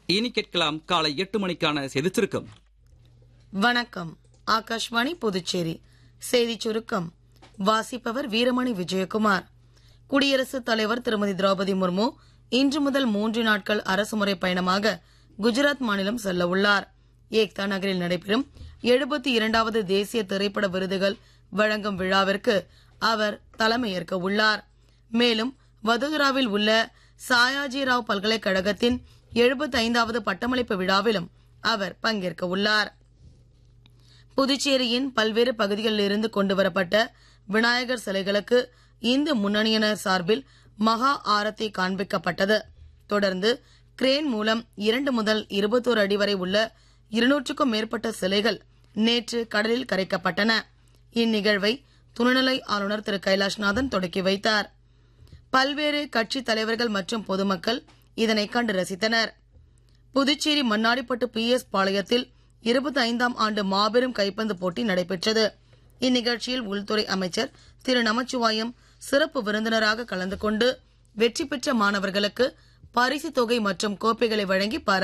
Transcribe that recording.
இனி கேட்கலாம் காலை எட்டு மணிக்கான செய்தி சுருக்கம் வணக்கம் ஆகாஷ்வாணி புதுச்சேரி செய்திச் சுருக்கம் வாசிப்பவர் வீரமணி விஜயகுமார் குடியரசுத் தலைவர் திருமதி திரௌபதி முர்மு இன்று முதல் மூன்று நாட்கள் அரசுமுறை பயணமாக குஜராத் மாநிலம் செல்ல உள்ளார் ஏக்தா நகரில் நடைபெறும் எழுபத்தி இரண்டாவது தேசிய திரைப்பட விருதுகள் வழங்கும் விழாவிற்கு அவர் தலைமையேற்க உள்ளார் மேலும் வதோதராவில் உள்ள சாயாஜிராவ் பல்கலைக்கழகத்தின் எழுபத்தைந்தாவது பட்டமளிப்பு விழாவிலும் அவர் பங்கேற்க உள்ளார் புதுச்சேரியின் பல்வேறு பகுதிகளில் இருந்து கொண்டுவரப்பட்ட விநாயகர் சிலைகளுக்கு இந்து முன்னணியினர் சார்பில் மகா ஆரத்தி காண்பிக்கப்பட்டது தொடர்ந்து கிரேன் மூலம் இரண்டு முதல் இருபத்தோரு அடி வரை உள்ள இருநூற்றுக்கும் மேற்பட்ட சிலைகள் நேற்று கடலில் கரைக்கப்பட்டன இந்நிகழ்வை துணைநிலை ஆளுநர் திரு கைலாஷ்நாதன் தொடக்கி வைத்தார் பல்வேறு கட்சித் தலைவர்கள் மற்றும் பொதுமக்கள் இதனை கண்டு ரசித்தனர் புதுச்சேரி மண்ணாடிப்பட்டு பி எஸ் பாளையத்தில் இருபத்தி ஐந்தாம் ஆண்டு மாபெரும் கைப்பந்து போட்டி நடைபெற்றது இந்நிகழ்ச்சியில் உள்துறை அமைச்சர் திரு நமச்சிவாயம் சிறப்பு விருந்தினராக கலந்து கொண்டு வெற்றி பெற்ற மாணவர்களுக்கு பரிசு தொகை மற்றும் கோப்பைகளை வழங்கி பாராட்டினார்